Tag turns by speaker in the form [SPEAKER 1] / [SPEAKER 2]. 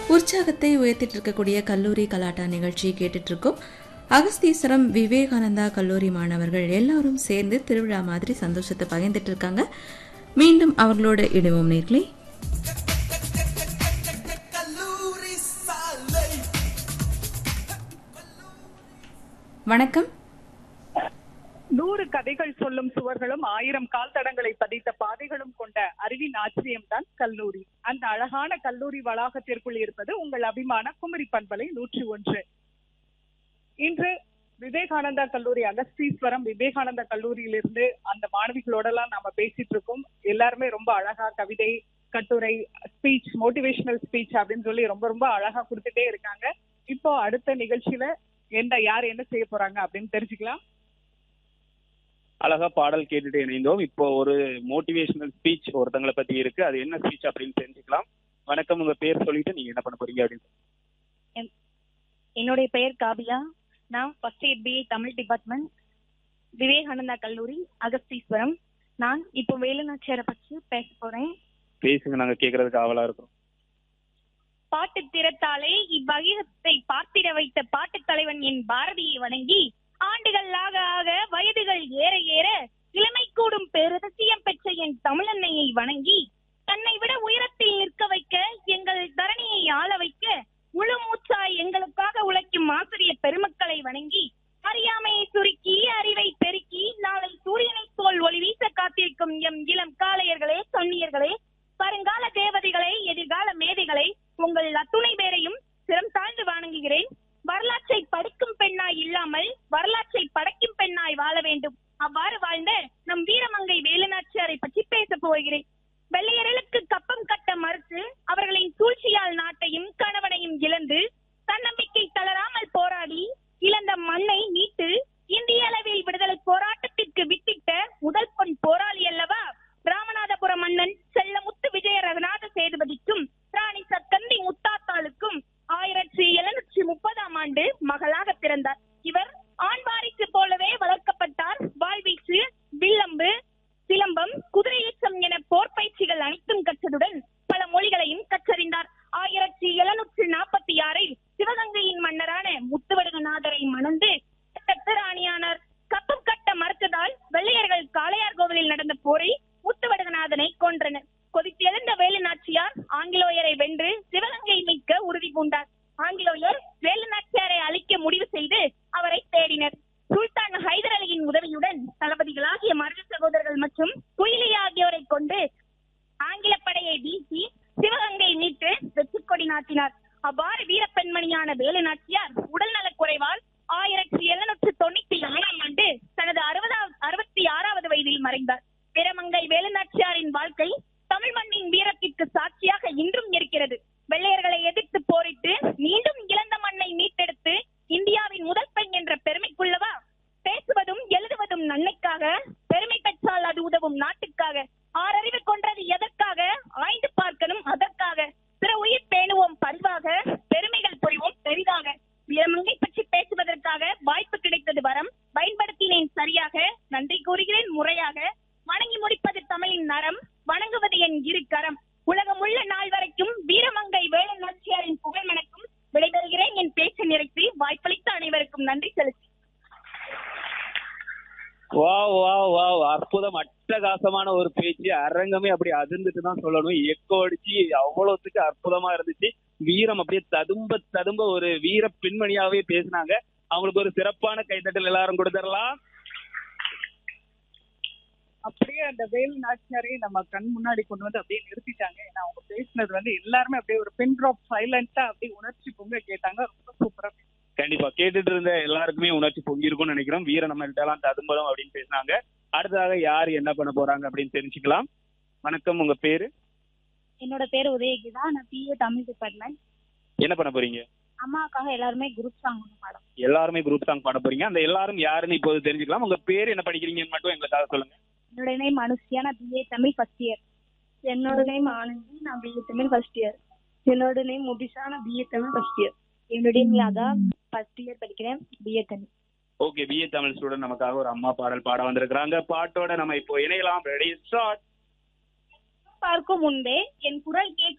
[SPEAKER 1] உற்சாகத்தை உயர்த்திட்டு இருக்கக்கூடிய கல்லூரி கலாட்டா நிகழ்ச்சி கேட்டுட்டு இருக்கோம் அகஸ்தீஸ்வரம் விவேகானந்தா கல்லூரி மாணவர்கள் எல்லாரும் சேர்ந்து திருவிழா மாதிரி சந்தோஷத்தை பகிர்ந்துட்டு இருக்காங்க மீண்டும் அவர்களோட இணைவோம் நேர்களே வணக்கம்
[SPEAKER 2] நூறு கதைகள் சொல்லும் சுவர்களும் ஆயிரம் கால் தடங்களை பதித்த பாதைகளும் கொண்ட அறிவின் ஆச்சரியம் தான் கல்லூரி அந்த அழகான கல்லூரி வளாகத்திற்குள் இருப்பது உங்கள் அபிமான குமரி பண்பலை நூற்றி ஒன்று இன்று விவேகானந்தா கல்லூரி அகஸ்தீஸ்வரம் விவேகானந்தா கல்லூரியிலிருந்து அந்த மாணவிகளோடலாம் நாம பேசிட்டு இருக்கோம் எல்லாருமே ரொம்ப அழகா கவிதை கட்டுரை ஸ்பீச் மோட்டிவேஷனல் ஸ்பீச் அப்படின்னு சொல்லி ரொம்ப ரொம்ப அழகா கொடுத்துட்டே இருக்காங்க இப்போ அடுத்த நிகழ்ச்சியில என்ன யார் என்ன செய்ய போறாங்க அப்படின்னு தெரிஞ்சுக்கலாம்
[SPEAKER 3] அழகா பாடல் கேட்டுட்டு இணைந்தோம் இப்போ ஒரு மோட்டிவேஷனல் ஸ்பீச் ஒருத்தங்களை பத்தி இருக்கு அது என்ன ஸ்பீச் அப்படின்னு தெரிஞ்சுக்கலாம் வணக்கம் உங்க பேர் சொல்லிட்டு நீங்க என்ன பண்ண போறீங்க அப்படின்னு
[SPEAKER 4] என்னுடைய பெயர் காபியா நான் first year BA Tamil department Vivekananda கல்லூரி அகஸ்தீஸ்வரம் நான் இப்போ வேலுநாச்சியாரை பற்றி பேச போறேன்
[SPEAKER 3] பேசுங்க நாங்க கேக்குறதுக்கு ஆவலா இருக்கோம்
[SPEAKER 4] பாட்டு திறத்தாலே இவ்வகிதத்தை பார்த்திட வைத்த பாட்டுத் தலைவன் என் பாரதியை வணங்கி ஆண்டுகள் ஆக ஆக வயதுகள் ஏற ஏற இளமை கூடும் பெருதசியம் பெற்ற என் தமிழன்னையை வணங்கி தன்னை விட உயரத்தில் நிற்க வைக்க எங்கள் தரணியை ஆள வைக்க முழு மூச்சாய் எங்களுக்காக உழைக்கும் ஆசிரியர் பெருமக்களை வணங்கி அறியாமையை சுருக்கி அறிவை பெருக்கி நாளை சூரியனைப் போல் ஒளி வீச காத்திருக்கும் எம் இளம் காளையர்களே சொன்னியர்களே வருங்கால தேவதைகளை எதிர்கால மேதைகளை உங்கள் அத்துணை பேரையும் சிரம் தாழ்ந்து வணங்குகிறேன் வரலாற்றை படிக்கும் பெண்ணாய் இல்லாமல் வரலாற்றை படைக்கும் பெண்ணாய் வாழ வேண்டும் அவ்வாறு வாழ்ந்த நம் வீரமங்கை வேலுநாச்சியாரை பற்றி பேச போகிறேன் வெள்ளையர்களுக்கு கப்பம் கட்ட மறுத்து அவர்களின் சூழ்ச்சியால் நாட்டையும் கணவனையும் இழந்து தன்னம்பிக்கை தளராமல் போராடி இழந்த மண்ணை மீட்டு இந்திய அளவில் விடுதலை போராட்டத்திற்கு வித்திட்ட முதல் பொன் போராளி அல்லவா ராமநாதபுரம் மன்னன் செல்லமுத்து விஜய ரகுநாத சேதுபதிக்கும் ராணி சக்கந்தி முத்தாத்தாளுக்கும் ஆயிரத்தி எழுநூற்றி முப்பதாம் ஆண்டு மகளாக பிறந்தார் இவர் ஆண் வாரிசு போலவே வளர்க்கப்பட்டார் வாழ்வீச்சு வில்லம்பு சிலம்பம் குதிரையேற்றம் என போர் பயிற்சிகள் அனைத்தும் கற்றதுடன் பல மொழிகளையும் கற்றறிந்தார் ஆயிரத்தி எழுநூற்றி நாற்பத்தி ஆறில் சிவகங்கையின் மன்னரான முத்துவடுகநாதரை மணந்து கட்ட ராணியானார் கப்பம் கட்ட மறுத்ததால் வெள்ளையர்கள் காளையார் கோவிலில் நடந்த போரில் முத்துவடுகநாதனை கொன்றனர் கொதித்தெழுந்த வேலு நாச்சியார் ஆங்கிலோயரை வென்று சிவகங்கை மீட்க உறுதி பூண்டார் ஆங்கிலோயர் வேலு நாச்சியாரை அழிக்க முடிவு செய்து அவரை தேடினர் சுல்தான் ஹைதர் அலியின் உதவியுடன் தளபதிகளாகிய மருது சகோதரர்கள் மற்றும் குயிலி ஆகியோரை கொண்டு ஆங்கில படையை வீசி சிவகங்கை மீட்டு வெற்றி கொடி நாட்டினார் அவ்வாறு வீரப்பெண்மணியான வேலு நாச்சியார் உடல் நலக் குறைவால் ஆயிரத்தி எழுநூற்று தொண்ணூத்தி ஆறாம் ஆண்டு தனது அறுபதாவது அறுபத்தி ஆறாவது வயதில் மறைந்தார் வீரமங்கை வேலுநாச்சியாரின் வாழ்க்கை தமிழ் மண்ணின் வீரத்திற்கு சாட்சியாக இன்றும் இருக்கிறது வெள்ளையர்களை எதிர்த்து போரிட்டு மீண்டும் இழந்த மண்ணை மீட்டெடுத்து இந்தியாவின் முதல் பெண் என்ற பெருமைக்குள்ளவா பேசுவதும் எழுதுவதும் நன்மைக்காக பெருமை பெற்றால் அது உதவும் நாட்டுக்காக ஆறறிவு கொன்றது எதற்காக ஆய்ந்து பார்க்கணும் அதற்காக பிற உயிர் பேணுவோம் பண்பாக பெருமைகள் புரிவோம் பெரிதாக வீரமங்கை பற்றி பேசுவதற்காக வாய்ப்பு கிடைத்தது வரம் பயன்படுத்தினேன் சரியாக நன்றி கூறுகிறேன் முறையாக வணங்கி முடிப்பது தமிழின் நரம் வணங்குவது என் இரு கரம் உலகமுள்ள நாள் வரைக்கும் வீரமங்கை வேலு நாச்சியாரின் புகழ் மணக்கும் விடைபெறுகிறேன் என் பேச்சு நிறைத்து வாய்ப்பளித்த அனைவருக்கும் நன்றி செலுத்தி
[SPEAKER 3] வா வா வா அற்புதம் அட்டகாசமான ஒரு பேச்சு அரங்கமே அப்படி அதிர்ந்துட்டு தான் சொல்லணும் எக்கோ அடிச்சு அவ்வளவுத்துக்கு அற்புதமா இருந்துச்சு வீரம் அப்படியே ததும்ப ததும்ப ஒரு வீர பெண்மணியாவே பேசினாங்க அவங்களுக்கு ஒரு சிறப்பான கைத்தட்டல் எல்லாரும் கொடுத்துடலாம்
[SPEAKER 2] அப்படியே அந்த வேலு நாச்சியாரையும் நம்ம கண் முன்னாடி கொண்டு வந்து அப்படியே நிறுத்திட்டாங்க ஏன்னா அவங்க பேசினது வந்து எல்லாருமே அப்படியே ஒரு பென் ட்ராப் சைலண்டா அப்படியே உணர்ச்சி பொங்க கேட்டாங்க ரொம்ப சூப்பரா
[SPEAKER 3] கண்டிப்பா கேட்டுட்டு இருந்த எல்லாருக்குமே உணர்ச்சி பொங்கி இருக்கும்னு நினைக்கிறோம் வீர நம்ம எல்லாம் ததும்பலம் அப்படின்னு பேசினாங்க அடுத்ததாக யார் என்ன பண்ண போறாங்க அப்படின்னு தெரிஞ்சுக்கலாம் வணக்கம் உங்க பேரு
[SPEAKER 4] என்னோட பேர் உதயகிதா நான் பிஏ தமிழ் டிபார்ட்மெண்ட்
[SPEAKER 3] என்ன பண்ண போறீங்க
[SPEAKER 4] அம்மாவுக்காக எல்லாருமே குரூப் சாங் ஒன்று பாடம்
[SPEAKER 3] எல்லாருமே குரூப் சாங் பாட போறீங்க அந்த எல்லாரும் யாருன்னு இப்போது தெரிஞ்சுக்கலாம் உங்க பேர் என்ன படிக்கிறீங்கன்னு மட்டும் எங்களுக்காக சொல்லுங்க
[SPEAKER 4] என்னோட நேம் அனுஷ்யா நான் பிஏ தமிழ் ஃபர்ஸ்ட் இயர்
[SPEAKER 5] என்னோட நேம் ஆனந்தி நான் பிஏ தமிழ் ஃபர்ஸ்ட் இயர் என்னோட நேம் முபிஷா நான் பிஏ தமிழ் ஃபர்ஸ்ட் இயர்
[SPEAKER 4] என்னுடைய நேம் லதா ஃபர்ஸ்ட் இயர் படிக்கிறேன் BA Tamil
[SPEAKER 3] okay BA Tamil student நமக்காக ஒரு அம்மா பாடல் பாட வந்திருக்கிறாங்க பாட்டோட நம்ம இப்போ இணையலாம் ரெடி ஸ்டார்ட்
[SPEAKER 4] பார்க்கும் முன்பே என் குரல் கேட்க